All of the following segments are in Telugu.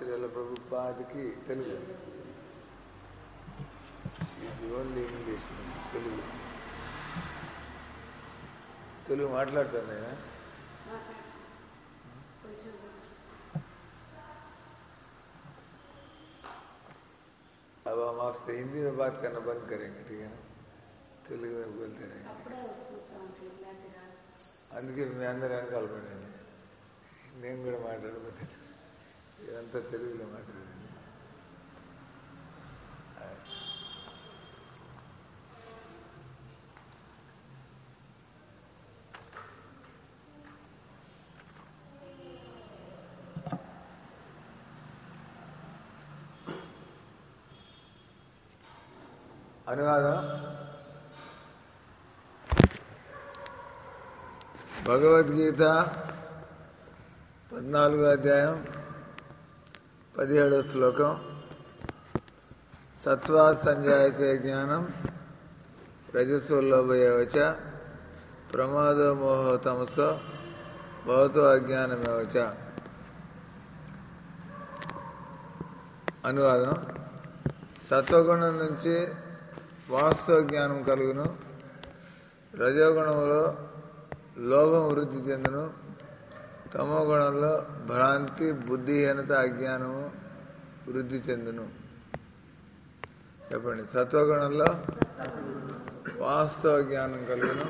శ్రీల ప్రభుపాదికి తెలుగు ఓన్లీ ఇంగ్లీష్ తెలుగు తెలుగు మాట్లాడతాను నేను अब हम आपसे हिंदी में बात करना बंद करेंगे ठीक है ना తెలుగు में बोलते रहेंगे అప్పుడే వస్తుంది సౌండ్ ఇలాంటి రాదు అందుకే మీ అందరూ వెనకాల పడండి నేను కూడా మాట్లాడకపోతే ఇదంతా తెలుగులో మాట్లాడండి అనువాదం భగవద్గీత పద్నాలుగో అధ్యాయం పదిహేడవ శ్లోకం సత్వా సంజాయతే జ్ఞానం రజస్సుల్లోభయవచ ప్రమాదో మోహో తమసో భవతో అజ్ఞానమేవచ అనువాదం సత్వగుణం నుంచి వాస్తవ జ్ఞానం కలుగును రజోగుణంలో లోభం వృద్ధి చెందును తమో గుణంలో భ్రాంతి బుద్ధిహీనత అజ్ఞానము వృద్ధి చెందును చెప్పండి సత్వగుణంలో వాస్తవ జ్ఞానం కలుగును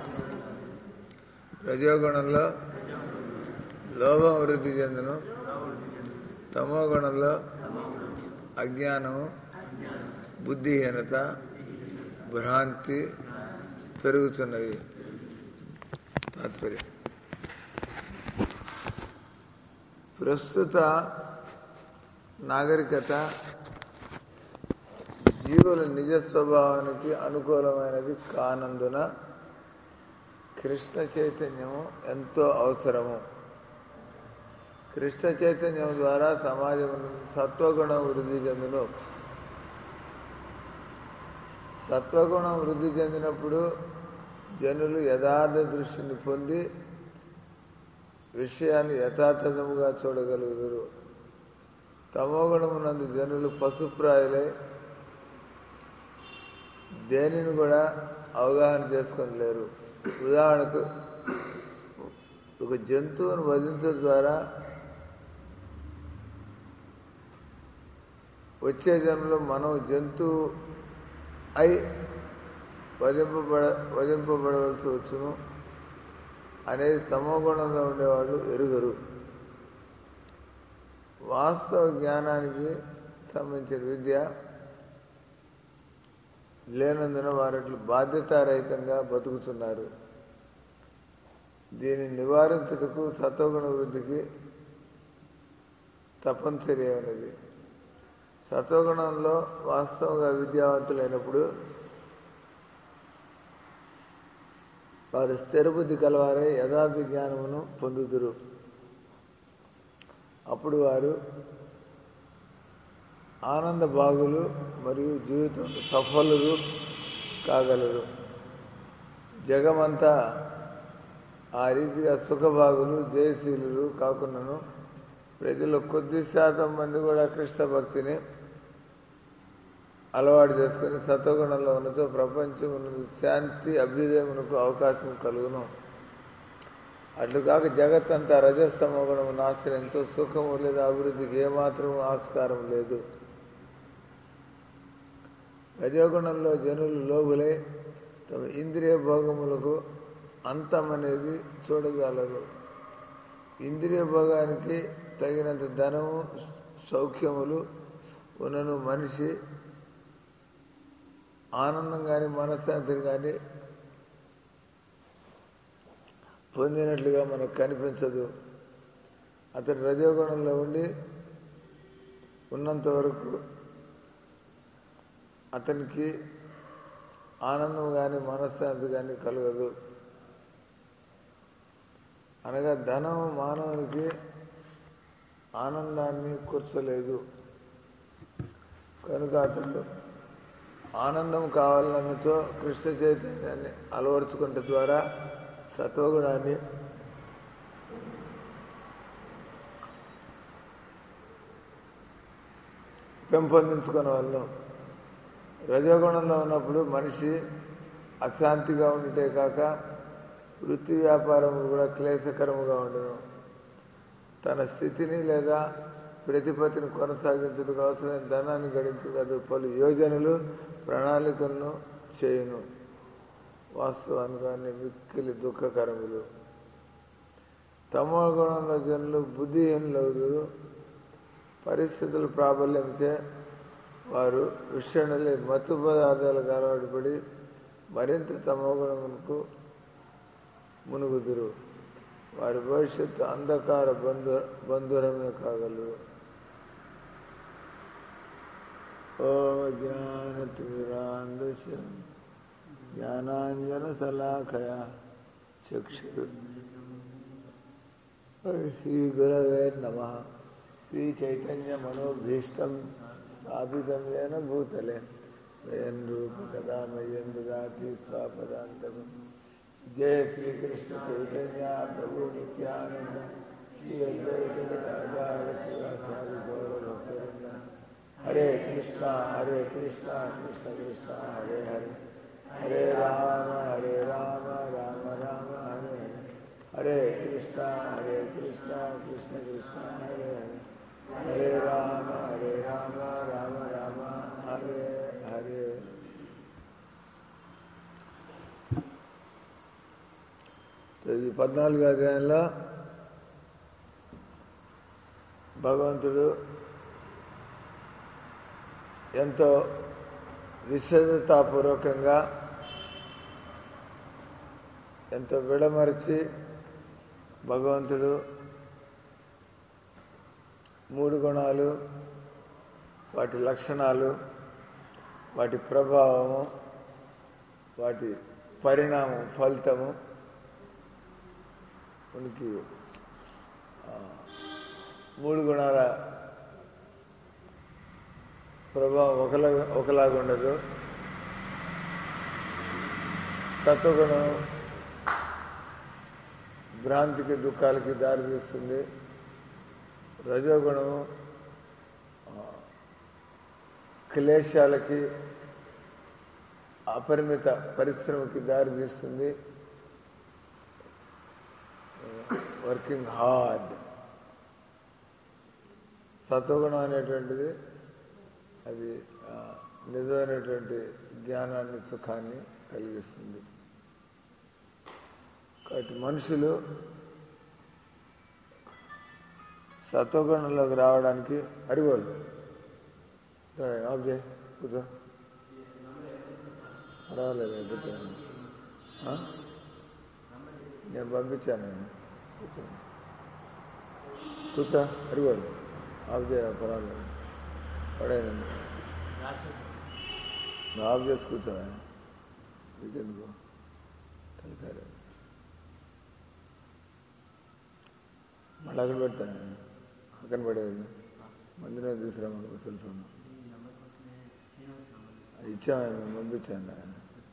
రజోగుణంలో లోభం వృద్ధి చెందును తమో గుణంలో అజ్ఞానము బుద్ధిహీనత భ్రాంతి పెరుగుతున్నవి తాత్పర్యం ప్రస్తుత నాగరికత జీవుల నిజ స్వభావానికి అనుకూలమైనది కానందున కృష్ణ చైతన్యము ఎంతో అవసరము కృష్ణ చైతన్యం ద్వారా సమాజం సత్వగుణం వృద్ధి చెందును సత్వగుణం వృద్ధి చెందినప్పుడు జనులు యథార్థ దృష్టిని పొంది విషయాన్ని యథాతథముగా చూడగలుగుతారు తమోగుణమునందు జనులు పశుప్రాయులై దేనిని కూడా అవగాహన చేసుకొని లేరు ఉదాహరణకు ఒక జంతువును వధించడం ద్వారా వచ్చే జన్మలో మనం జంతువు అయి వధింపబడ వధింపబడవలసి వచ్చును అనేది తమో గుణంలో ఉండేవాళ్ళు ఎరుగరు వాస్తవ జ్ఞానానికి సంబంధించిన విద్య లేనందున వారట్లు బాధ్యతారహితంగా బతుకుతున్నారు దీన్ని నివారించుటకు సత్వగుణ వృద్ధికి తప్పనిసరి అయినది సత్వగుణంలో వాస్తవంగా విద్యావంతులైనప్పుడు వారు స్థిరబుద్ధి కలవారే యథార్థ జ్ఞానమును పొందుదురు అప్పుడు వారు ఆనంద బాగులు మరియు జీవితం సఫలులు కాగలరు జగమంతా ఆ రీతిగా సుఖభాగులు జయశీలులు కాకుండాను ప్రజలు కొద్ది శాతం మంది కూడా కృష్ణ భక్తిని అలవాటు చేసుకుని సత్వగుణంలో ఉన్నతో ప్రపంచమునకు శాంతి అభ్యుదయమునకు అవకాశం కలుగును అట్లు కాక జగత్తంతా రజస్తమ గుణము నాశనంతో సుఖము లేదా అభివృద్ధికి ఏమాత్రం ఆస్కారం లేదు రజోగుణంలో జనులు లోబులై తమ ఇంద్రియ భోగములకు అంతం అనేది చూడగలరు ఇంద్రియ భోగానికి తగినంత ధనము సౌఖ్యములు ఉన్నను మనిషి ఆనందం కానీ మనశ్శాంతిని కానీ పొందినట్లుగా మనకు కనిపించదు అతడు రజోగుణంలో ఉండి ఉన్నంత వరకు అతనికి ఆనందం కానీ మనశ్శాంతి కానీ కలగదు అనగా ధనం మానవునికి ఆనందాన్ని కూర్చోలేదు కనుక అతడు ఆనందం కావాలన్నతో కృష్ణ చైతన్యాన్ని అలవరుచుకుంట ద్వారా సత్వగుణాన్ని పెంపొందించుకునే వాళ్ళు రజోగుణంలో ఉన్నప్పుడు మనిషి అశాంతిగా ఉండుటే కాక వృత్తి వ్యాపారం కూడా క్లేశకరముగా ఉండను తన స్థితిని లేదా ప్రతిపత్తిని కొనసాగించుటకు అవసరమైన ధనాన్ని గడించగలదు పలు యోజనలు ప్రణాళికలను చేయును వాస్తవానికి అన్ని మిక్కిలి దుఃఖకరములు తమో గుణంలో జనులు బుద్ధిహీనులవుదురు పరిస్థితులు ప్రాబల్యంచే వారు విషణులే మత్తు పదార్థాలకు అలవాటు పడి మరింత తమో గుణమునకు మునుగుదురు వారి భవిష్యత్తు అంధకార బంధు బంధురమే కాగలరు ఓ జ్ఞానతిరాంధ్య జ్ఞానాంజన సలాఖయ చక్షు శ్రీ గురవే నమ శ్రీ చైతన్య మనోభీష్టం స్థాపితం ఏన భూతలే స్వయం రూప కదా మయ్యం దాతి స్వాపదాంతం జయ శ్రీకృష్ణ చైతన్య ప్రభు నిత్యానంద శ్రీ అద్వైత గదాధర శివాచార్య గౌరవ భక్తవృంద హరే కృష్ణ హరే కృష్ణ కృష్ణ కృష్ణ హరే హరే హరే రామ హరే రామ రామ రామ హరే హరే హరే కృష్ణ హరే కృష్ణ కృష్ణ కృష్ణ హరే హరే హరే రామ హరే రామ రామ రామ హరే హరే ఇది పద్నాలుగో అధ్యాయంలో భగవంతుడు ఎంతో విశదతాపూర్వకంగా ఎంతో విడమరిచి భగవంతుడు మూడు గుణాలు వాటి లక్షణాలు వాటి ప్రభావము వాటి పరిణామం ఫలితము మనకి ఆ, మూడు గుణాల ప్రభావం ఒకలా ఒకలాగా ఉండదు సత్వగుణం భ్రాంతికి దుఃఖాలకి దారితీస్తుంది రజోగుణము ఆ, క్లేశాలకి అపరిమిత పరిశ్రమకి దారితీస్తుంది వర్కింగ్ హార్డ్ సత్వగుణం అనేటువంటిది అది ఆ, నిజమైనటువంటి జ్ఞానాన్ని సుఖాన్ని కలిగిస్తుంది కాబట్టి మనుషులు సత్వగుణంలోకి రావడానికి అరిగోలు ఆఫ్ చేయి కూర్చో పర్వాలేదు కూర్చోండి ఆ? నేను పంపించాను నేను కూర్చో కూర్చో అరిగోలు ఆఫ్ చేయ పర్వాలేదు పడేనండి నువ్వు ఆఫ్ చేసి కూర్చో నీకెందుకు తలకాయ మళ్ళీ అక్కడ పెడతాను పక్కన పడేది మళ్ళీ నేను తీసుకురా మాకు సెల్ ఫోన్ అది ఇచ్చాము మేము పంపించాను ఆయన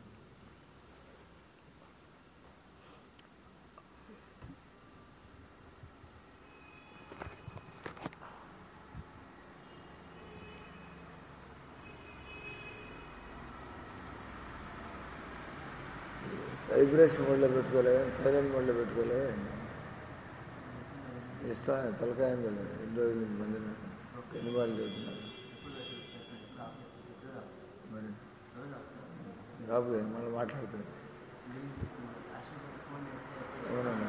వైబ్రేషన్ మోడ్లో పెట్టుకోలే సైలెంట్ మోడ్లో పెట్టుకోలే ఇష్టం తలకాయ ఎన్ని రోజులు మంది ఎన్ని వాళ్ళు చదువుతున్నారు మరి కాకపోతే మళ్ళీ మాట్లాడతారు అవునన్నా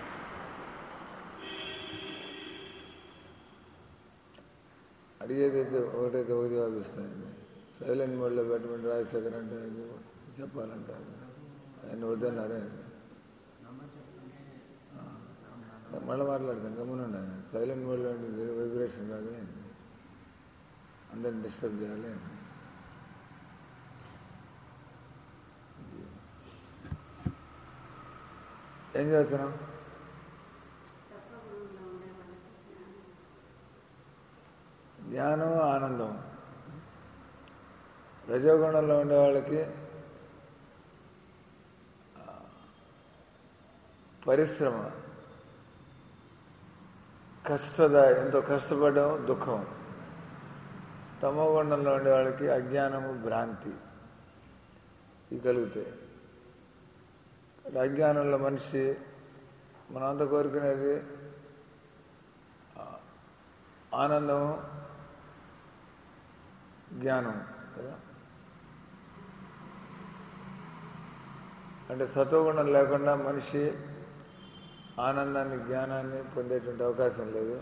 అడిగేది అయితే ఒకటైతే ఒకటి వాళ్ళు ఇస్తాయండి సైలెంట్ మోడ్లో పెట్టమంటే రాజశేఖర్ అంటే అది చెప్పాలంటే ఆయన వద్దన్నారే మళ్ళీ మాట్లాడతాం గమ్మునుండ సైలెంట్ మోడ్లో ఉంటుంది వైబ్రేషన్ కాదు అందరిని డిస్టర్బ్ చేయాలి ఏం చేస్తున్నాం సత్వగుణంలో ఉండే వాళ్ళకి జ్ఞానం జ్ఞానం ఆనందం రజోగుణంలో ఉండే వాళ్ళకి ఆ, పరిశ్రమ కష్టద ఎంతో కష్టపడడం దుఃఖం తమోగుండంలో ఉండే వాళ్ళకి అజ్ఞానము భ్రాంతి ఇవి కలుగుతాయి అజ్ఞానంలో మనిషి మనంతా కోరుకునేది ఆ, ఆనందము జ్ఞానం కదా అంటే సత్వగుణం లేకుండా మనిషి ఆనందాన్ని జ్ఞానాన్ని పొందేటువంటి అవకాశం లేదు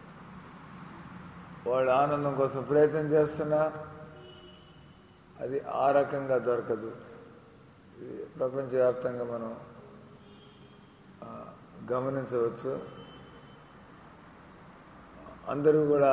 వాళ్ళు ఆనందం కోసం ప్రయత్నం చేస్తున్నా అది ఆ రకంగా దొరకదు ఇది ప్రపంచవ్యాప్తంగా మనం ఆ, గమనించవచ్చు అందరూ కూడా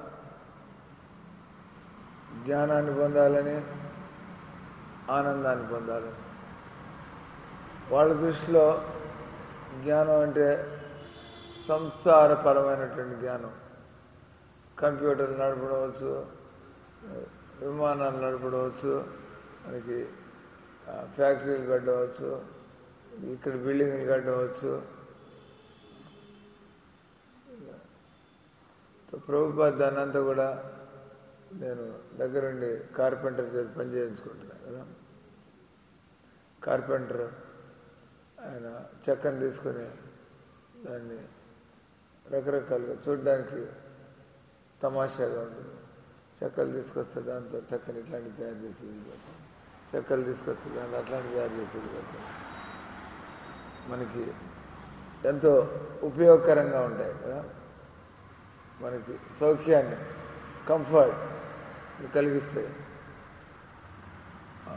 జ్ఞానాన్ని పొందాలని ఆనందాన్ని పొందాలని వాళ్ళ దృష్టిలో జ్ఞానం అంటే సంసారపరమైనటువంటి జ్ఞానం కంప్యూటర్లు నడపడవచ్చు విమానాలు నడపడవచ్చు మనకి ఆ, ఫ్యాక్టరీలు కట్టవచ్చు ఇక్కడ బిల్డింగ్లు కట్టవచ్చు ప్రభుపాద దాన్ని అంతా కూడా నేను దగ్గరుండి కార్పెంటర్ చేత పని చేయించుకుంటున్నాను కదా కార్పెంటర్ ఆయన చెక్కను తీసుకొని దాన్ని రకరకాలుగా చూడడానికి తమాషాగా ఉంటుంది చెక్కలు తీసుకొస్తే దాంతో చెక్కని ఇట్లాంటి తయారు చేసి వెళ్ళిపోతాం చెక్కలు తీసుకొస్తే దాంట్లో అట్లాంటి తయారు చేసి వెళ్ళిపోతాం మనకి ఎంతో ఉపయోగకరంగా ఉంటాయి కదా మనకి సౌఖ్యాన్ని కంఫర్ట్ కలిగిస్తాయి ఆ,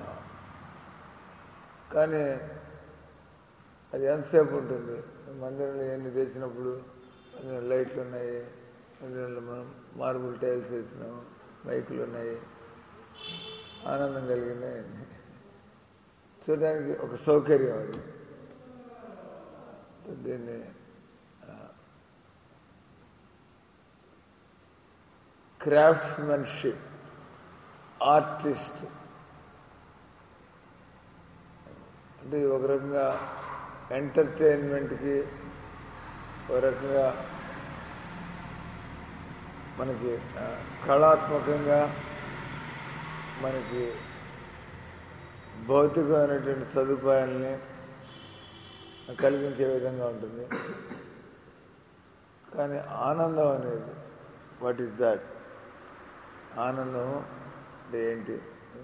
కానీ అది ఎంతసేపు ఉంటుంది మందిరంలో ఎన్ని తెచ్చినప్పుడు అందులో లైట్లు ఉన్నాయి అందులో మనం మార్బుల్ టైల్స్ వేసినాం మైకులు ఉన్నాయి ఆనందం కలిగినాయి చూడడానికి ఒక సౌకర్యం అది దీన్ని క్రాఫ్ట్స్మెన్షిప్ ఆర్టిస్ట్ అంటే ఒక రకంగా ఎంటర్టైన్మెంట్కి ఒక రకంగా మనకి ఆ, కళాత్మకంగా మనకి భౌతికమైనటువంటి సదుపాయాలని కలిగించే విధంగా ఉంటుంది కానీ ఆనందం అనేది వాట్ ఈస్ దాట్ ఆనందం అంటే ఏంటి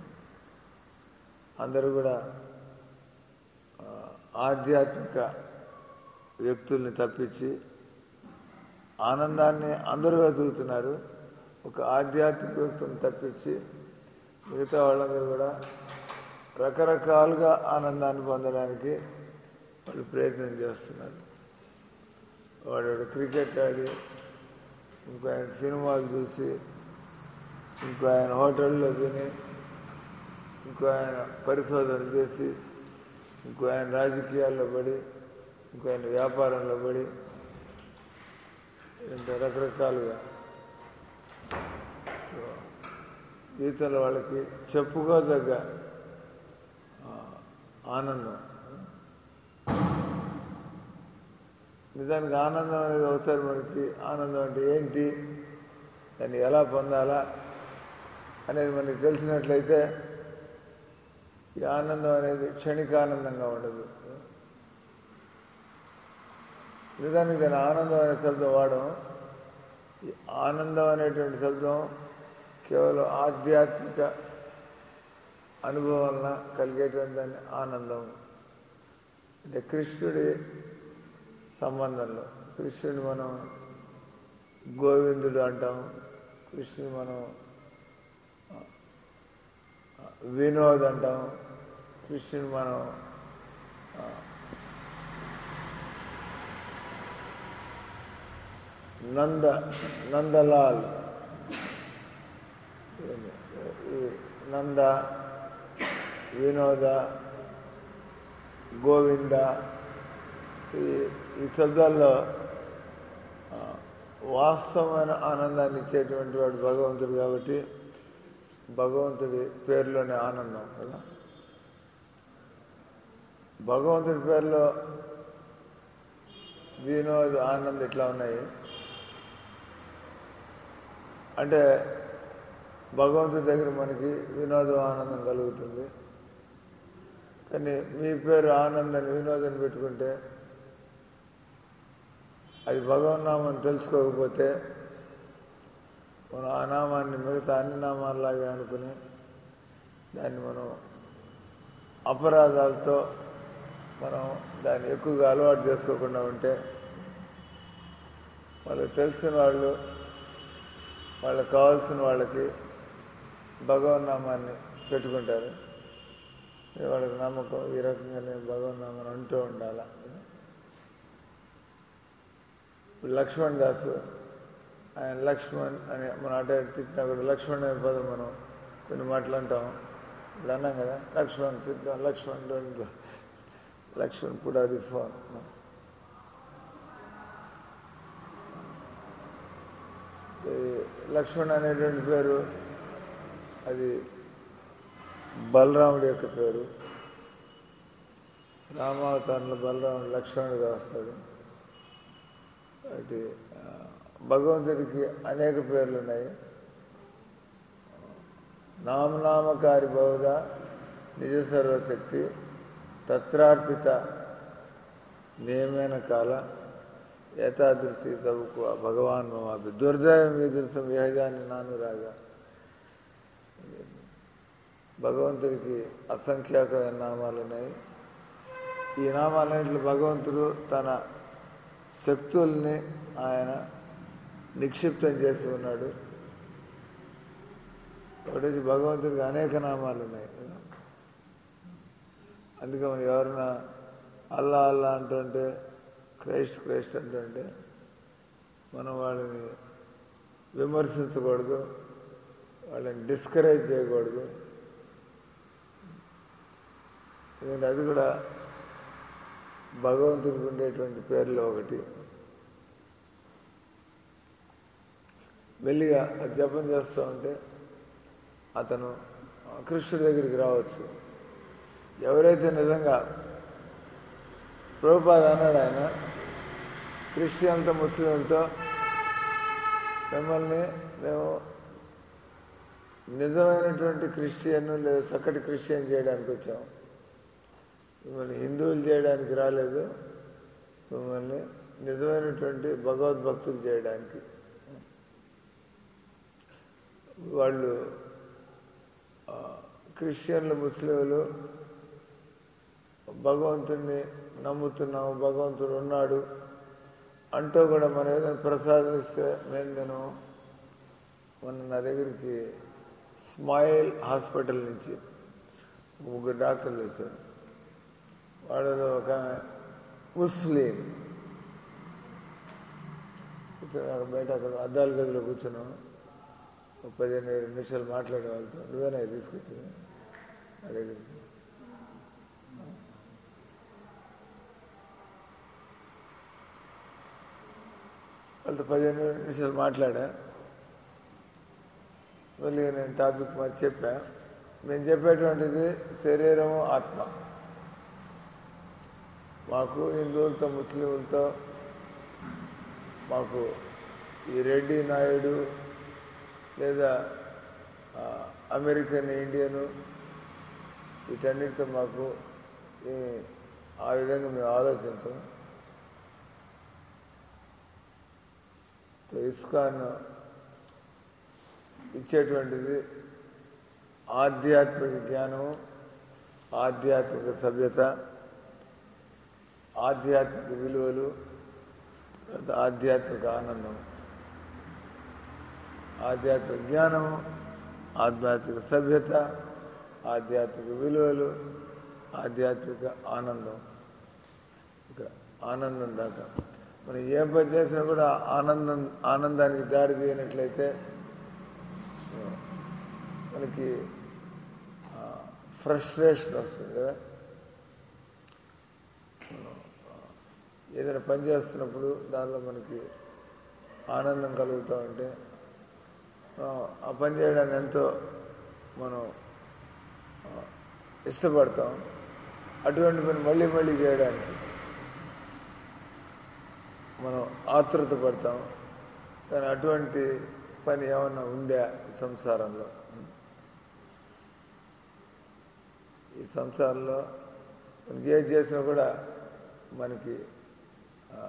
అందరూ కూడా ఆ, ఆధ్యాత్మిక వ్యక్తుల్ని తప్పించి ఆనందాన్ని అందరూ వెతుకుతున్నారు ఒక ఆధ్యాత్మిక వ్యక్తుల్ని తప్పించి మిగతా వాళ్ళందరూ కూడా రకరకాలుగా ఆనందాన్ని పొందడానికి వాళ్ళు ప్రయత్నం చేస్తున్నారు వాడు క్రికెట్ ఆడి ఇంకో ఆయన సినిమాలు చూసి ఇంకో ఆయన హోటల్లో తిని ఇంకో ఆయన పరిశోధన చేసి ఇంకో ఆయన రాజకీయాల్లో పడి ఇంకో ఆయన వ్యాపారంలో పడి ఇంత రకరకాలుగా సో, జీవితంలో వాళ్ళకి చెప్పుకోదగ్గ ఆ, ఆనందం నిజానికి ఆనందం అనేది ఒకసారి మనకి ఆనందం అంటే ఏంటి దాన్ని ఎలా పొందాలా అనేది మనకి తెలిసినట్లయితే ఈ ఆనందం అనేది క్షణికానందంగా ఉండదు నిజానికి దాని ఆనందం అనే శబ్దం వాడడం ఈ ఆనందం అనేటువంటి శబ్దం కేవలం ఆధ్యాత్మిక అనుభవం వలన కలిగేటువంటి దాన్ని ఆనందం అంటే కృష్ణుడి సంబంధంలో కృష్ణుడు మనం గోవిందుడు అంటాం కృష్ణుడు మనం ఆ, వినోద్ అంటాం కృష్ణుడు మనం ఆ, నంద నందలాల్ ఈ నంద వినోద గోవింద ఈ ఈ శబ్దాల్లో ఆ, వాస్తవమైన ఆనందాన్ని ఇచ్చేటువంటి వాడు భగవంతుడు కాబట్టి భగవంతుడి పేరులోనే ఆనందం కదా భగవంతుడి పేరులో వినోద్ ఆనంద్ ఇట్లా ఉన్నాయి అంటే భగవంతుడి దగ్గర మనకి వినోదం ఆనందం కలుగుతుంది కానీ మీ పేరు ఆనందాన్ని వినోదం పెట్టుకుంటే అది భగవన్నామం తెలుసుకోకపోతే మనం ఆ నామాన్ని మిగతా అన్ని నామాల్లాగే అనుకుని దాన్ని మనం అపరాధాలతో మనం దాన్ని ఎక్కువగా అలవాటు చేసుకోకుండా ఉంటే వాళ్ళకి తెలిసిన వాళ్ళు వాళ్ళకి కావాల్సిన వాళ్ళకి భగవన్నామాన్ని పెట్టుకుంటారు వాళ్ళకి నమ్మకం ఈ రకంగానే భగవన్నామాన్ని అంటూ ఉండాల ఇప్పుడు లక్ష్మణ్ దాస్ ఆయన లక్ష్మణ్ అని మన అటే తిట్టినా కూడా లక్ష్మణ్ అనే పదం మనం కొన్ని మాటలు అంటాం ఇప్పుడు అన్నాం కదా లక్ష్మణ్ తిట్టాం లక్ష్మణ్ డోంట్ లక్ష్మణ్ కూడా అది ఫోన్ లక్ష్మణ్ అనేటువంటి పేరు అది బలరాముడి యొక్క పేరు రామావతారంలో బలరాముడు లక్ష్మణుడిగా వస్తాడు కాబట్టి భగవంతుడికి అనేక పేర్లు ఉన్నాయి నామనామకారి బహుద నిజ సర్వశక్తి తత్రార్పిత నియమైన కాల ఏతాదృశి తవ్వుకు భగవాన్ మమాపి దుర్దయం ఎదురుసం విహజాన్ని నాను రాగా భగవంతుడికి అసంఖ్యాకమైన నామాలు ఉన్నాయి ఈ నామాలన్నింటిలో భగవంతుడు తన శక్తుల్ని ఆయన నిక్షిప్తం చేసి ఉన్నాడు ఒకటి భగవంతుడికి అనేక నామాలు ఉన్నాయి అందుకే మనం ఎవరైనా అల్లా అల్లా అంటుంటే క్రైస్ట్ క్రైస్ట్ అంటుంటే మనం వాళ్ళని విమర్శించకూడదు వాళ్ళని డిస్కరేజ్ చేయకూడదు ఎందుకంటే అది కూడా భగవంతుడికి ఉండేటువంటి పేర్లో ఒకటి మెల్లిగా అది జపం చేస్తూ ఉంటే అతను కృష్ణుడి దగ్గరికి రావచ్చు ఎవరైతే నిజంగా ప్రభుపాద అన్నాడు ఆయన క్రిస్టియన్లతో ముస్లింలతో మిమ్మల్ని మేము నిజమైనటువంటి క్రిస్టియన్ లేదా చక్కటి క్రిస్టియన్ చేయడానికి వచ్చాం మిమ్మల్ని హిందువులు చేయడానికి రాలేదు మిమ్మల్ని నిజమైనటువంటి భగవద్భక్తులు చేయడానికి వాళ్ళు క్రిస్టియన్లు ముస్లింలు భగవంతుణ్ణి నమ్ముతున్నాము భగవంతుడు ఉన్నాడు అంటూ కూడా మనం ఏదైనా ప్రసాదం ఇస్తే మేము నేను మొన్న నా దగ్గరికి స్మైల్ హాస్పిటల్ నుంచి ముగ్గురు డాక్టర్లు వచ్చారు వాళ్ళలో ఒక ముస్లిం బయట అక్కడ అద్దాల గదిలో కూర్చున్నాం ఒక పదిహేను ఇరవై నిమిషాలు మాట్లాడే వాళ్ళతో నువ్వేనా తీసుకొచ్చింది నా దగ్గరికి వాళ్ళతో పదిహేను నిమిషాలు మాట్లాడా మళ్ళీ నేను టాపిక్ మరి చెప్పా మేము చెప్పేటువంటిది శరీరము ఆత్మ మాకు హిందువులతో ముస్లింలతో మాకు ఈ రెడ్డి నాయుడు లేదా అమెరికన్ ఇండియను వీటన్నిటితో మాకు ఆ విధంగా మేము ఆలోచించాం ఇస్కాన్ ఇచ్చేటువంటిది ఆధ్యాత్మిక జ్ఞానము ఆధ్యాత్మిక సభ్యత ఆధ్యాత్మిక విలువలు ఆధ్యాత్మిక ఆనందం ఆధ్యాత్మిక జ్ఞానము ఆధ్యాత్మిక సభ్యత ఆధ్యాత్మిక విలువలు ఆధ్యాత్మిక ఆనందం ఇక ఆనందం దాకా మనం ఏం పని చేసినా కూడా ఆనందం ఆనందానికి దారి తీయనట్లయితే మనకి ఫ్రస్ట్రేషన్ వస్తుంది కదా ఏదైనా పని చేస్తున్నప్పుడు దానిలో మనకి ఆనందం కలుగుతూ ఉంటే ఆ పని చేయడాన్ని ఎంతో మనం ఇష్టపడతాం అటువంటి పని మళ్ళీ మళ్ళీ చేయడానికి మనం ఆతృత పడతాం కానీ అటువంటి పని ఏమన్నా ఉందా ఈ సంసారంలో ఈ సంసారంలో మనకి ఏది చేసినా కూడా మనకి ఆ,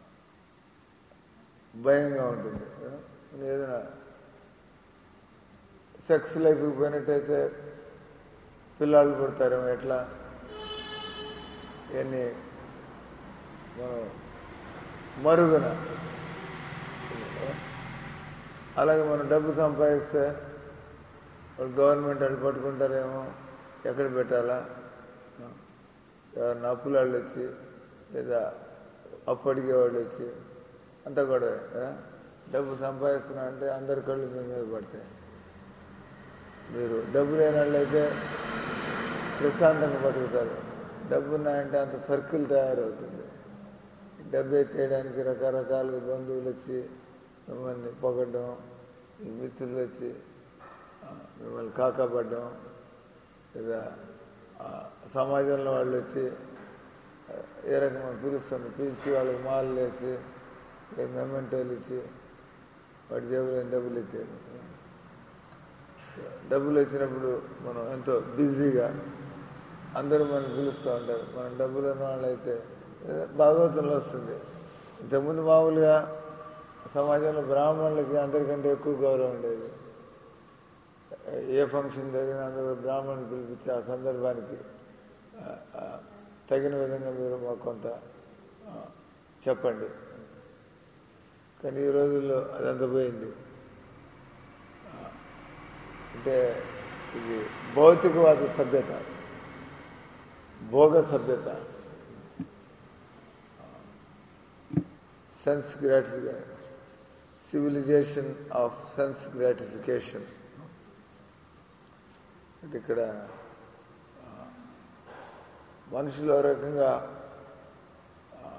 భయంగా ఉంటుంది మనం ఏదైనా సెక్స్ లైఫ్కి పోయినట్టయితే పిల్లలు పుడతారేమో ఎట్లా ఇవన్నీ మనం మరుగున అలాగే మనం డబ్బు సంపాదిస్తే వాళ్ళు గవర్నమెంట్ వాళ్ళు పట్టుకుంటారేమో ఎక్కడ పెట్టాలా ఎవరన్నా అప్పుల వాళ్ళు వచ్చి లేదా అప్పు అడిగే వాళ్ళు వచ్చి అంతా కూడా డబ్బు సంపాదిస్తున్నా అంటే అందరి కళ్ళు మీ మీద పడతాయి మీరు డబ్బు లేని వాళ్ళైతే ప్రశాంతంగా బతుకుతారు డబ్బు ఉన్నాయంటే అంత సర్కిల్ తయారవుతుంది డబ్బు ఎత్తేయడానికి రకరకాలుగా బంధువులు వచ్చి మిమ్మల్ని పొగడ్డం ఈ మిత్రులు వచ్చి ఆ, మిమ్మల్ని కాకాపడ్డం లేదా ఆ, సమాజంలో వాళ్ళు వచ్చి ఆ, ఏ రకమైన పిలుస్తుంది పిలిచి వాళ్ళకి మాలలు వేసి మెమెంటోలు ఇచ్చి వాడి జేబులో డబ్బులు ఎత్తారు డబ్బులు వచ్చినప్పుడు మనం ఎంతో బిజీగా అందరూ మనం పిలుస్తూ ఉంటారు మనం డబ్బులు ఉన్న వాళ్ళైతే ఏదో భాగవతంలో వస్తుంది ఇంతకుముందు మామూలుగా సమాజంలో బ్రాహ్మణులకి అందరికంటే ఎక్కువ గౌరవం ఉండేది ఏ ఫంక్షన్ జరిగినా అందరూ బ్రాహ్మణుని పిలిపించి ఆ సందర్భానికి ఆ, ఆ, తగిన విధంగా మీరు మాకు కొంత ఆ, చెప్పండి కానీ ఈ రోజుల్లో అదంతా పోయింది ఆ, అంటే ఇది భౌతికవాద సభ్యత భోగ సభ్యత sense gratification civilization of sense gratification అంటే ఇక్కడ ఆ, మనుషులు ఒక రకంగా ఆ,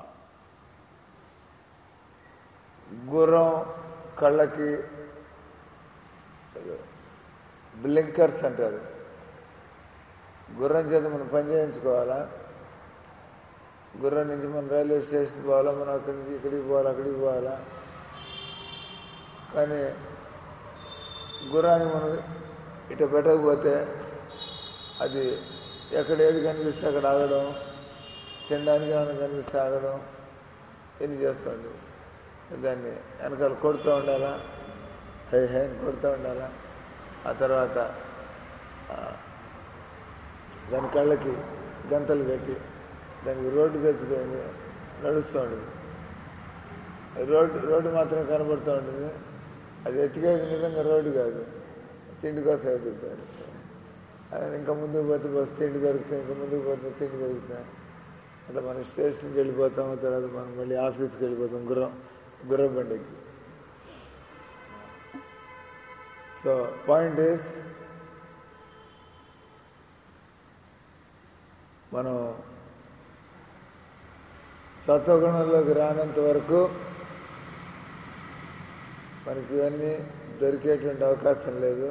గుర్రం కళ్ళకి బ్లింకర్స్ అంటారు గుర్రం చేత మనం పని చేయించుకోవాలా గుర్రం నుంచి మనం రైల్వే స్టేషన్ పోవాలా మనం అక్కడి నుంచి ఇక్కడికి పోవాలా అక్కడికి పోవాలా కానీ గుర్రాన్ని మనం ఇట పెట్టకపోతే అది ఎక్కడ ఏది కనిపిస్తే అక్కడ ఆగడం తినడానికి ఏమైనా కనిపిస్తే ఆగడం ఎన్ని చేస్తుంది దాన్ని వెనకాల కొడుతూ ఉండాలా హై హై అని కొడుతూ ఉండాలా ఆ తర్వాత ఆ, దాని కళ్ళకి గంతలు కట్టి దానికి రోడ్డు తప్పితే నడుస్తూ ఉంటుంది రోడ్డు రోడ్డు మాత్రం కనబడుతూ ఉంటుంది అది ఎత్తికేది నిజంగా రోడ్డు కాదు తిండి కోసం ఎదుగుతారు అది ఇంకా ముందుకు పోతే బస్సు తిండి దొరుకుతాయి ఇంకా ముందుకు పోతే తిండి దొరుకుతాయి అట్లా మనం స్టేషన్కి వెళ్ళిపోతాం తర్వాత మనం మళ్ళీ ఆఫీస్కి వెళ్ళిపోతాం గుర్రం గుర్రం బండికి సో పాయింట్ ఈస్ మనం సత్వగుణంలోకి రానంత వరకు మనకి ఇవన్నీ దొరికేటువంటి అవకాశం లేదు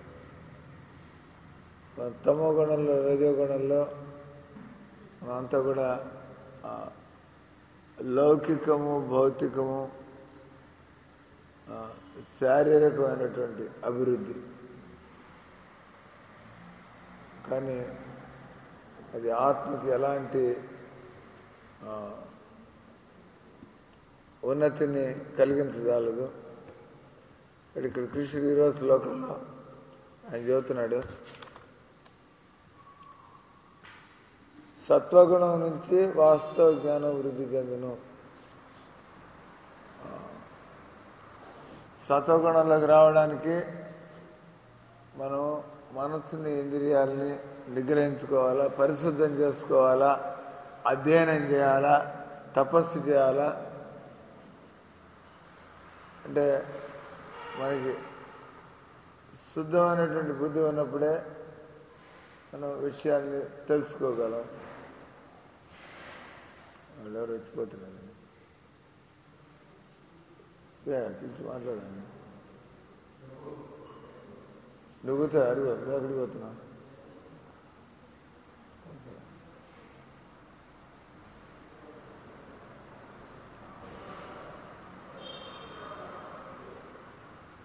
మన తమో గుణంలో రజో గుణంలో మనం అంతా కూడా ఆ, లౌకికము భౌతికము ఆ, శారీరకమైనటువంటి అభివృద్ధి కానీ అది ఆత్మకి ఎలాంటి ఆ, ఉన్నతిని కలిగించగలదు ఇక్కడ ఇక్కడ కృష్ణుడు ఈరోజు శ్లోకంలో ఆయన చెబుతున్నాడు సత్వగుణం నుంచి వాస్తవ జ్ఞానం వృద్ధి చెందును ఆ, సత్వగుణంలోకి రావడానికి మనం మనస్సుని ఇంద్రియాలని నిగ్రహించుకోవాలా పరిశుద్ధం చేసుకోవాలా అధ్యయనం చేయాలా తపస్సు చేయాలా అంటే మనకి శుద్ధమైనటువంటి బుద్ధి ఉన్నప్పుడే మనం విషయాన్ని తెలుసుకోగలం వాళ్ళు ఎవరు వచ్చిపోతున్నారు ఏ, పిలిచి మాట్లాడండి నువ్వు కూర్చో అడుగు నువ్వు ఎక్కడికి పోతున్నావు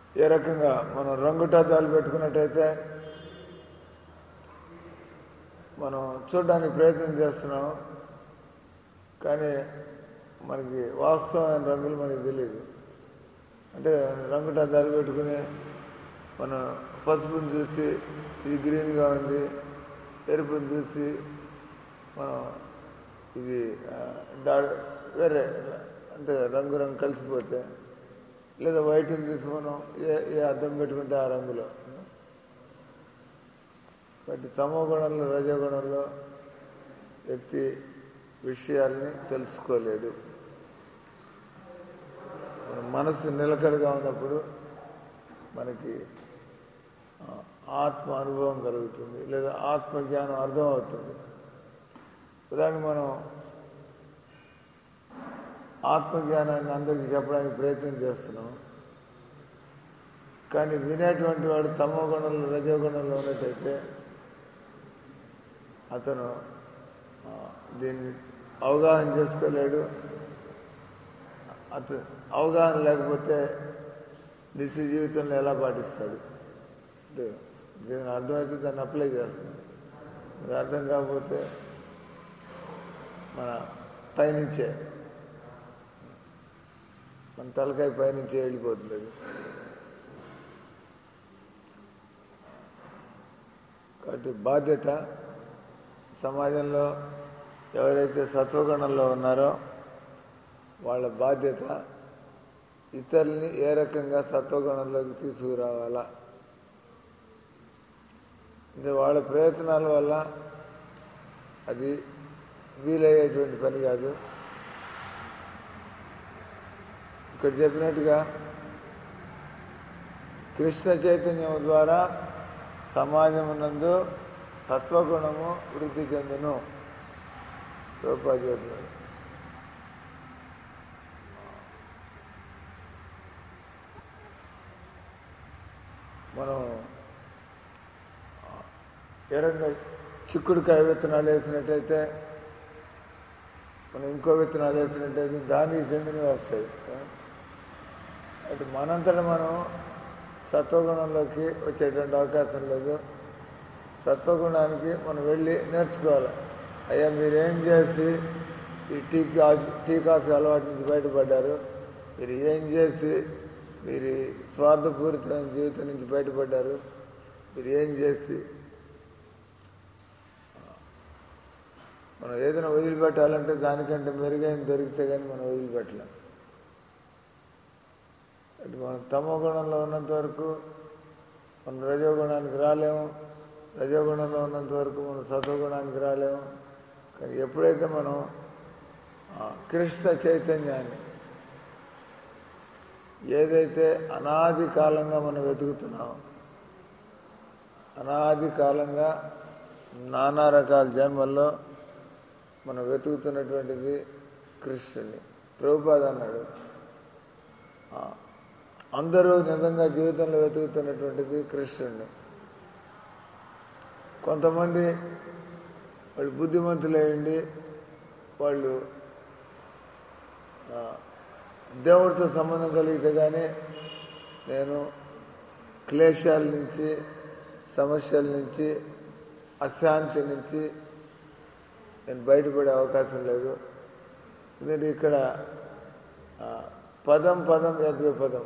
ఏ రకంగా మనం రంగుటద్దాలు పెట్టుకున్నట్టయితే మనం చూడడానికి ప్రయత్నం చేస్తున్నాం కానీ మనకి వాస్తవమైన రంగులు మనకి తెలియదు అంటే రంగుటద్దాలు పెట్టుకుని మనం పసుపుని చూసి ఇది గ్రీన్గా ఉంది ఎరుపుని చూసి మనం ఇది ఆ, డా- వేరే అంటే రంగు రంగు కలిసిపోతే లేదా వైట్ని చూసి మనం ఏ ఏ అద్దం పెట్టుకుంటే ఆ రంగులో కాబట్టి తమో గుణంలో రజోగుణంలో వ్యక్తి విషయాల్ని తెలుసుకోలేడు మన మనసు నిలకడగా ఉన్నప్పుడు మనకి ఆ, ఆత్మ అనుభవం కలుగుతుంది లేదా ఆత్మ జ్ఞానం అర్థం అవుతుంది ఉదాహరణ మనం ఆత్మజ్ఞానాన్ని అందరికీ చెప్పడానికి ప్రయత్నం చేస్తున్నాం కానీ వినేటువంటి వాడు తమో గుణంలో రజోగుణంలో ఉన్నట్టయితే అతను ఆ, దీన్ని అవగాహన చేసుకోలేడు అతను అవగాహన లేకపోతే నిత్య జీవితంలో ఎలా పాటిస్తాడు అంటే దీని అర్థమైతే దాన్ని అప్లై చేస్తుంది అది అర్థం కాకపోతే మన పైనుంచే మన తలకాయ పైనుంచే వెళ్ళిపోతుంది అది కాబట్టి బాధ్యత సమాజంలో ఎవరైతే సత్వగుణంలో ఉన్నారో వాళ్ళ బాధ్యత ఇతరుల్ని ఏ రకంగా సత్వగుణంలోకి తీసుకురావాలా అంటే వాళ్ళ ప్రయత్నాల వల్ల అది వీలయ్యేటువంటి పని కాదు ఇక్కడ చెప్పినట్టుగా కృష్ణ చైతన్యం ద్వారా సమాజమునందు సత్వగుణము వృద్ధి చెందును రూపాజ్యోతి మనం ఏ రకంగా చిక్కుడుకాయ విత్తనాలు వేసినట్టయితే మనం ఇంకో విత్తనాలు వేసినట్టయితే దానికి చెందినవి వస్తాయి అయితే మనంతటా మనం సత్వగుణంలోకి వచ్చేటువంటి అవకాశం లేదు సత్వగుణానికి మనం వెళ్ళి నేర్చుకోవాలి అయ్యా మీరేం చేసి ఈ టీ కాఫీ టీ కాఫీ అలవాటు నుంచి బయటపడ్డారు మీరు ఏం చేసి మీరు ఈ స్వార్థపూరితమైన జీవితం నుంచి బయటపడ్డారు మీరు ఏం చేసి మనం ఏదైనా వదిలిపెట్టాలంటే దానికంటే మెరుగైన దొరికితే కానీ మనం వదిలిపెట్టలేం అంటే మనం తమో గుణంలో ఉన్నంత వరకు మనం రజోగుణానికి రాలేము రజోగుణంలో ఉన్నంత వరకు మనం సత్వగుణానికి రాలేము కానీ ఎప్పుడైతే మనం ఆ, కృష్ణ చైతన్యాన్ని ఏదైతే అనాది కాలంగా మనం వెతుకుతున్నామో అనాది కాలంగా నానా రకాల జన్మల్లో మనం వెతుకుతున్నటువంటిది కృష్ణుని ప్రభుపాద అన్నాడు ఆ, అందరూ నిజంగా జీవితంలో వెతుకుతున్నటువంటిది కృష్ణుడిని కొంతమంది వాళ్ళు బుద్ధిమంతులయ్యండి వాళ్ళు ఆ, దేవుడితో సంబంధం కలిగితే కానీ నేను క్లేశాల నుంచి సమస్యల నుంచి అశాంతి నుంచి నేను బయటపడే అవకాశం లేదు ఎందుకంటే ఇక్కడ ఆ, పదం పదం యద్వ పదం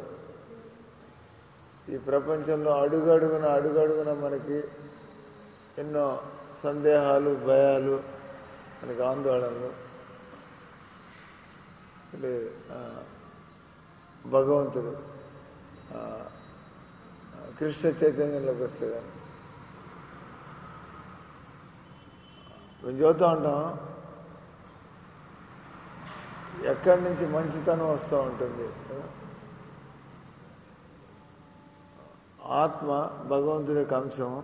ఈ ప్రపంచంలో అడుగడుగున అడుగడుగున మనకి ఎన్నో సందేహాలు భయాలు మనకి ఆందోళనలు అంటే ఆ, భగవంతుడు ఆ, కృష్ణ చైతన్యంలోకి వస్తే కానీ మేము చూస్తూ ఉంటాం ఎక్కడి నుంచి మంచితనం వస్తూ ఉంటుంది ఆత్మ భగవంతుడి యొక్క అంశం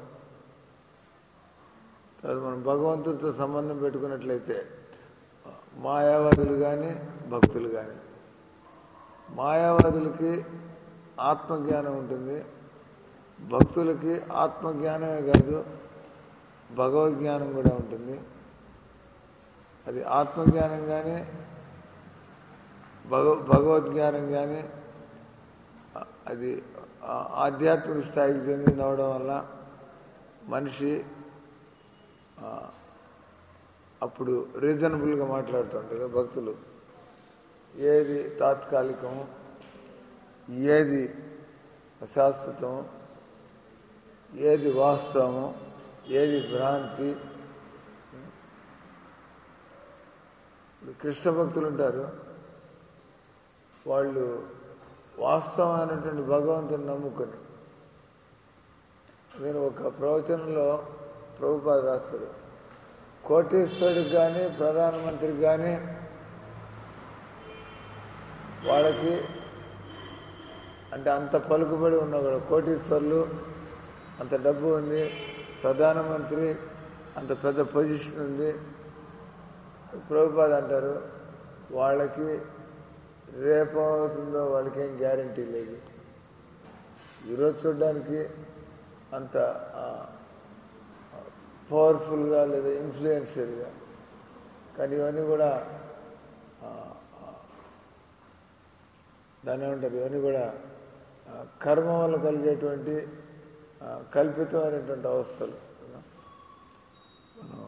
తర్వాత మనం భగవంతుడితో సంబంధం పెట్టుకున్నట్లయితే మాయావాదులు కానీ భక్తులు కానీ మాయావాదులకి ఆత్మజ్ఞానం ఉంటుంది భక్తులకి ఆత్మజ్ఞానమే కాదు భగవద్జ్ఞానం కూడా ఉంటుంది అది ఆత్మజ్ఞానం కానీ భగవ భగవద్జ్ఞానం కానీ అది ఆ ఆధ్యాత్మిక స్థాయికి చెందింది అవడం వల్ల మనిషి ఆ, అప్పుడు రీజనబుల్గా మాట్లాడుతుంటారు భక్తులు ఏది తాత్కాలికము ఏది శాశ్వతం ఏది వాస్తవము ఏది భ్రాంతి ఇప్పుడు కృష్ణ భక్తులు ఉంటారు వాళ్ళు వాస్తవమైనటువంటి భగవంతుని నమ్ముకొని నేను ఒక ప్రవచనంలో ప్రభుపాద రాస్తాడు కోటీశ్వరుడికి కానీ ప్రధానమంత్రికి కానీ వాళ్ళకి అంటే అంత పలుకుబడి ఉన్న కూడా కోటీశ్వర్లు అంత డబ్బు ఉంది ప్రధానమంత్రి అంత పెద్ద పొజిషన్ ఉంది ప్రభుపాద అంటారు వాళ్ళకి రేపవుతుందో వాళ్ళకి ఏం గ్యారంటీ లేదు ఈరోజు చూడడానికి అంత పవర్ఫుల్గా లేదా ఇన్ఫ్లుయెన్షియల్గా కానీ ఇవన్నీ కూడా ఆ, ఆ, దాన్ని ఏమంటారు ఇవన్నీ కూడా ఆ, కర్మ వల్ల కలిగేటువంటి ఆ, కల్పితమైనటువంటి అవస్థలు మనం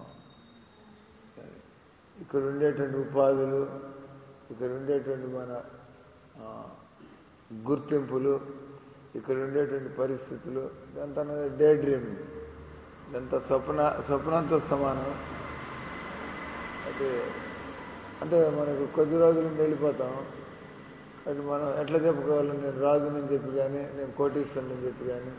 ఇక్కడ ఉండేటువంటి ఉపాధులు ఇక్కడ ఉండేటువంటి మన ఆ, గుర్తింపులు ఇక్కడ ఉండేటువంటి పరిస్థితులు ఇదంతా డే డ్రీమింగ్ ఇదంతా స్వప్న స్వప్నంతో సమానం అది అంటే మనకు కొద్ది రోజుల నుండి వెళ్ళిపోతాం అది మనం ఎట్లా చెప్పుకోవాలి నేను రాజునని చెప్పి కానీ నేను కోటీశ్వరుని చెప్పి కానీ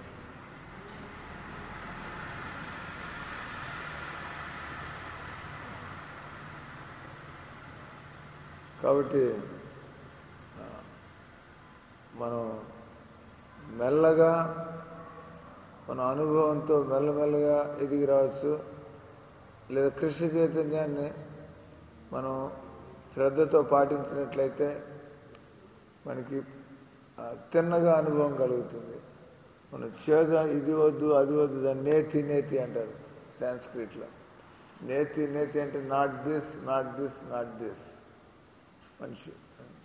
కాబట్టి ఆ, మనం మెల్లగా మన అనుభవంతో మెల్లమెల్లగా ఎదిగి రావచ్చు లేదా కృష్ణ చైతన్యాన్ని మనం శ్రద్ధతో పాటించినట్లయితే మనకి ఆ, తిన్నగా అనుభవం కలుగుతుంది మనం చేద ఇది వద్దు అది వద్దు దాన్ని నేతి నేతి అంటారు సాంస్క్రిట్లో నేతి నేతి అంటే not this not this not this మనిషి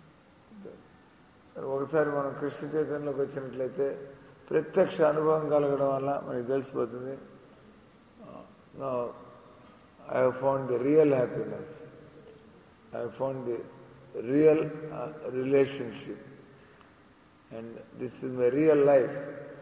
ఒకసారి మనం కృష్ణ చైతన్యంలోకి వచ్చినట్లయితే ప్రత్యక్ష అనుభవం కలగడం వల్ల మనకి తెలిసిపోతుంది I found the real happiness I found the real relationship and this is my real life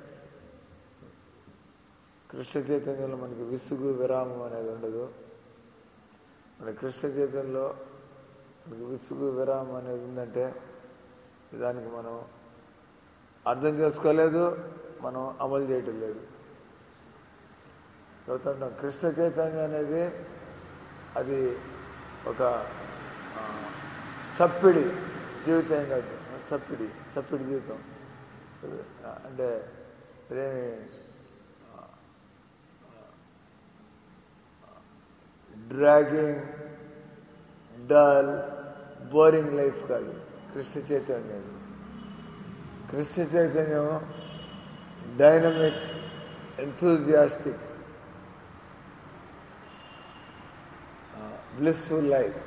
Krishna చైతన్యంలో మనకి విసుగు విరామం అనేది ఉండదు మన కృష్ణ చైతన్యంలో మనకి విసుగు విరామం అనేది ఉందంటే దానికి మనం అర్థం చేసుకోలేదు మనం అమలు చేయటం లేదు చదువుతుంటాం కృష్ణ చైతన్యం అనేది అది ఒక ఆ, చప్పిడి జీవితం కాదు చప్పిడి చప్పిడి జీవితం అంటే అదేమి డ్రాగింగ్ డల్ బోరింగ్ లైఫ్ కాదు కృష్ణ చైతన్యం కృష్ణ చైతన్యం డైనమిక్ ఎంతూజియాస్టిక్ బ్లిస్ఫుల్ లైఫ్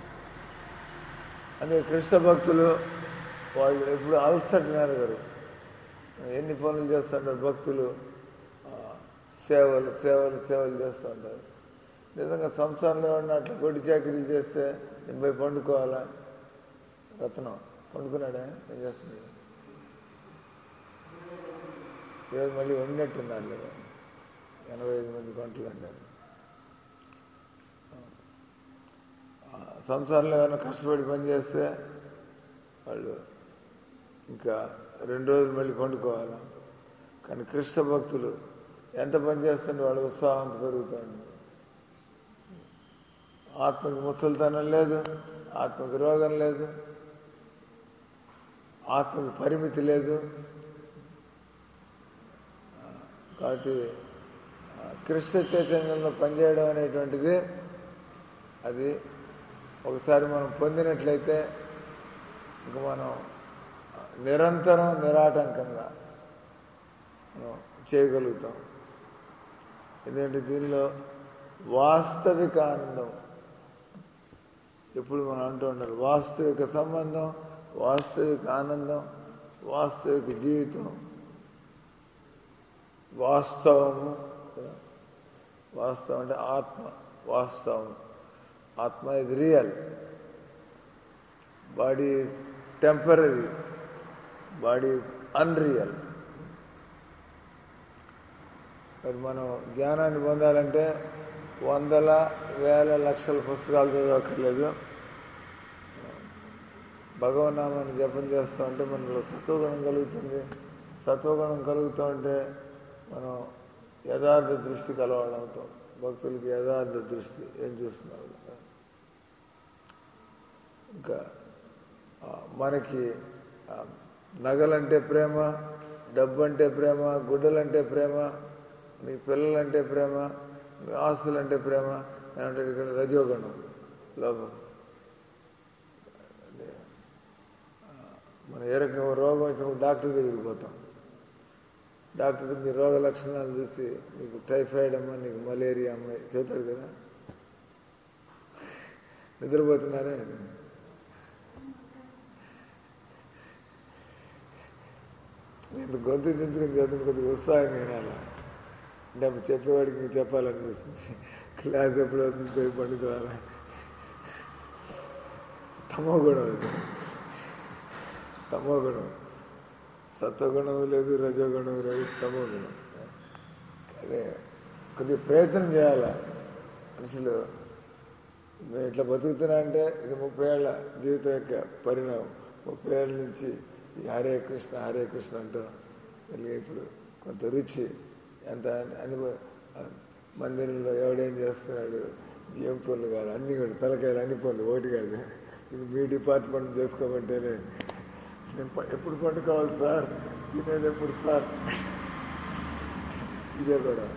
అంటే కృష్ణ భక్తులు వాళ్ళు ఎప్పుడు అలసటినారు గారు ఎన్ని పనులు చేస్తుంటారు భక్తులు ఆ, సేవలు సేవలు సేవలు చేస్తుంటారు నిజంగా సంసారంలో ఉన్న అట్లా కొట్టి చాకరీలు చేస్తే నేను పోయి పండుకోవాలా రత్నం పండుకున్నాడా ఏం చేస్తుంది ఈరోజు మళ్ళీ వండినట్టున్నారు లేదా ఎనభై ఐదు మంది గంటలు అంటారు ఆ, సంసారంలో ఏమైనా కష్టపడి పని చేస్తే వాళ్ళు ఇంకా రెండు రోజులు మళ్ళీ పండుకోవాలి కానీ కృష్ణ భక్తులు ఎంత పని చేస్తుంటే వాళ్ళ ఉత్సాహం అంత పెరుగుతుంది ఆత్మకి ముసలితనం లేదు ఆత్మకి రోగం లేదు ఆత్మకి పరిమితి లేదు ఆ, కాబట్టి ఆ, కృష్ణ చైతన్యంలో పనిచేయడం అనేటువంటిది అది ఒకసారి మనం పొందినట్లయితే ఇంక మనం ఆ, నిరంతరం నిరాటంకంగా మనం చేయగలుగుతాం ఎందుకంటే దీనిలో వాస్తవిక ఆనందం ఎప్పుడు మనం అంటూ ఉండాలి వాస్తవిక సంబంధం వాస్తవిక ఆనందం వాస్తవిక జీవితం వాస్తవము వాస్తవం అంటే ఆత్మ వాస్తవం ఆత్మ ఇది real body is temporary body is unreal మరి మనం జ్ఞానాన్ని పొందాలంటే వందల వేల లక్షల పుస్తకాలు చదవక్కర్లేదు భగవన్నామాన్ని జపం చేస్తూ ఉంటే మనలో సత్వగుణం కలుగుతుంది సత్వగుణం కలుగుతూ ఉంటే మనం యథార్థ దృష్టి కలవాళ్ళం అవుతాం భక్తులకి యథార్థ దృష్టి ఏం చూస్తున్నారు ఇంకా ఆ, మనకి ఆ, నగలంటే ప్రేమ డబ్బు అంటే ప్రేమ గుడ్డలంటే ప్రేమ నీ పిల్లలంటే ప్రేమ నీ ఆస్తులంటే ప్రేమ అంటే ఇక్కడ రజోగుణం లోపం అంటే, ఆ, మనం ఏ రకంగా రోగం వచ్చినప్పుడు డాక్టర్ దగ్గరికి పోతాం డాక్టర్ మీ రోగ లక్షణాలు చూసి నీకు టైఫాయిడ్ అమ్మ నీకు మలేరియా అమ్మ చెబుతాడు కదా నిద్రపోతున్నారే నేను గొంతు చించుకుని చదువుకుని కొద్దిగా ఉత్సాహం వినాలి అంటే అప్పుడు చెప్పేవాడికి మీకు చెప్పాలనిపిస్తుంది క్లాస్ ఎప్పుడు అవుతుంది పోయి పండుకోవాలి తమో గుణం ఇది తమో గుణం సత్వగుణం లేదు రజోగుణం లేదు తమో గుణం కానీ కొద్దిగా ప్రయత్నం చేయాలి మనుషులు మేము ఇట్లా బతుకుతున్నా అంటే ఇది ముప్పై ఏళ్ళ జీవితం యొక్క పరిణామం ముప్పై ఏళ్ళ నుంచి ఈ హరే కృష్ణ హరే కృష్ణ అంటూ మళ్ళీ ఇప్పుడు కొంత రుచి ఎంత అనుభవ మందిరంలో ఎవడేం చేస్తున్నాడు ఏం పనులు కాదు అన్ని కూడా తలకాయలు అన్ని పనులు ఒకటి కాదు ఇప్పుడు మీ డిపార్ట్మెంట్ చేసుకోమంటేనే నేను ప- ఎప్పుడు పండుకోవాలి సార్ తినేది ఎప్పుడు సార్ ఇదే కూడా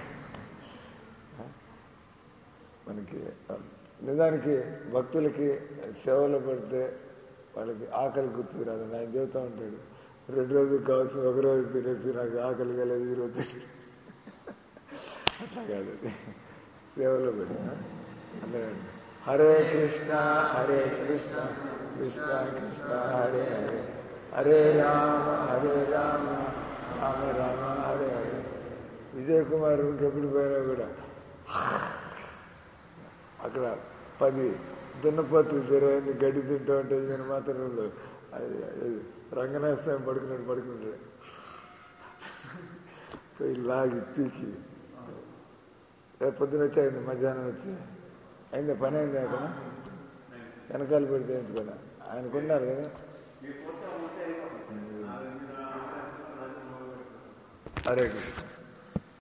మనకి నిజానికి భక్తులకి సేవలో పడితే వాళ్ళకి ఆకలి గుర్తుకు రాదు ఆయన చెబుతూ ఉంటాడు రెండు రోజులు కావాల్సిన ఒక రోజు తినేసి నాకు ఆకలి కలేదు ఈ రోజు తినేసి. అట్లా కాదు అది. సేవలో పెట్టి అందరూ హరే కృష్ణ హరే కృష్ణ కృష్ణ కృష్ణ హరే హరే హరే రామ హరే రామ రామ రామ హరే హరే విజయ్ కుమార్ ఇంకెప్పుడు పోయినా కూడా అక్కడ పది దున్నపోతులు జరిగింది గడ్డి తింటూ ఉంటే నేను మాత్రం ఉండదు. అది అది రంగనాథ స్వామి పడుకున్నాడు పడుకుంటాడు పోయి లాగి పీకి రేపు పొద్దున వచ్చాయింది మధ్యాహ్నం వచ్చి అయింది పని అయింది అక్కడ వెనకాల పెడితే ఎంచుకోలే ఆయనకున్నారు కదా హరే కృష్ణ